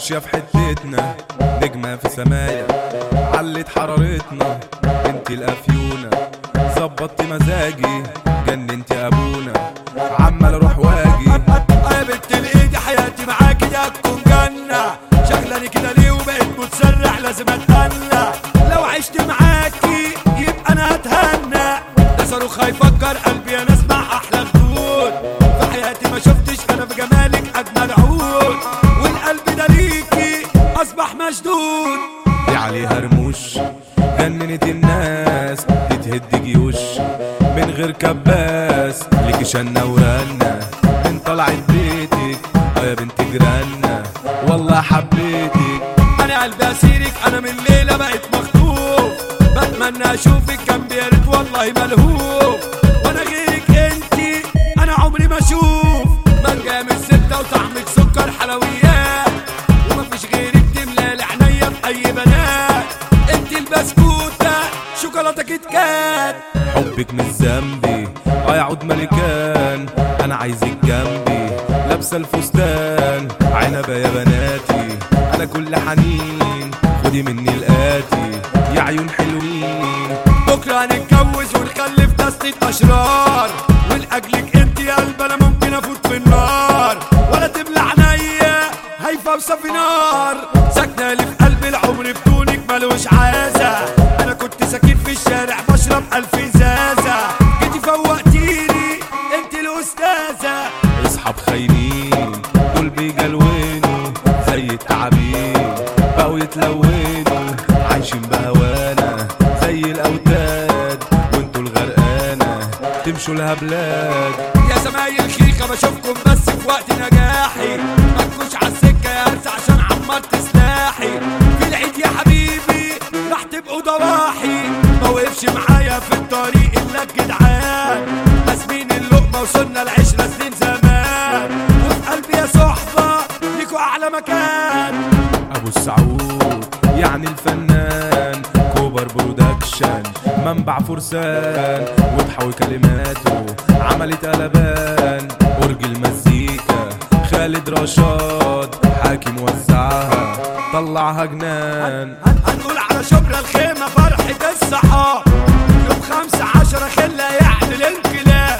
ماشية في حتتنا نجمة في سمايا علت حرارتنا انت الافيونة ظبطت مزاجي جننت ابونا عمال اروح واجي يا بنت الايد حياتي معاكي دي هتكون جنة شغلاني كده ليه وبقيت متسرع لازم اتهنى لو عشت معاكي يبقى انا هتهنى ده صاروخ هيفكر قلبي يا ناس مع احلى خدود في حياتي ما شفتش انا في جمالك اجمل عود والقلب ده ليكي اصبح مشدود دي عليها رموش جننت الناس دي تهد جيوش من غير كباس ليكي شنة ورنة من طلعت بيتك اه يا بنت جيراننا والله حبيتك انا قلبي اسيرك انا من الليله بقيت مخطوف بتمنى اشوفك جنبي يا ريت والله ملهوف وانا غيرك انتي انا عمري ما اشوف مانجا من ستة وطعمك سكر حلويات ومفيش غيرك تملى عينيا في اي بنات انتي البسكوتة شوكولاتة كيت كات حبك مش ذنبي اه يعود ملكان انا عايزك جنبي لابسه الفستان عنبه يا بناتي انا كل حنين خدي مني الاتي يا عيون حلوين بكرة هنتجوز ونخلف تسلية أشرار ولأجلك انت يا قلب أنا ممكن أفوت في النار ولا تبلع عينيا هيفا وصفي نار ساكنة لي في قلب العمر بدونك ملوش عازة أنا كنت ساكن في الشارع بشرب ألف إزازة جيتي فوقتيني انت الأستاذة اصحاب خاينين دول بيجلونوا زي التعابين بقوا يتلونوا عايشين بهوانا زي الاوتاد وانتوا الغرقانه تمشوا لها بلاد يا زمايل خيخة بشوفكم بس في وقت نجاحي ما تكونش عالسكة يا هرس عشان عمرت سلاحي في العيد يا حبيبي راح تبقوا ضواحي ما وقفش معايا في الطريق الا الجدعان قاسمين اللقمة وصلنا العشرة سنين زمان وفي قلبي يا صحبة ليكوا أعلى مكان ابو السعود يعني الفنان كوبر برودكشن منبع فرسان وضحى وكلماته عملت قلبان برج المزيكا خالد رشاد حاكم وزعها طلعها جنان هن- هنقول على شبرا الخيمة فرحة الصحاب يوم خمسة عشرة خلة يعمل انقلاب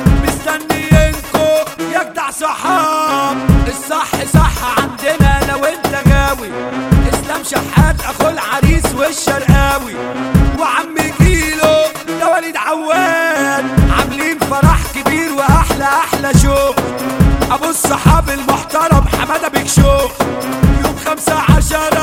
مستنيينكو يجدع صحاب الصح صح عندنا لو انت غاوي اسلام شحات اخو العريس والشرقاوي وعم جيلو ده وليد عواد عاملين فرح كبير واحلى احلى شو ابو الصحاب المحترم حماده بيك شو يوم خمسة عشرة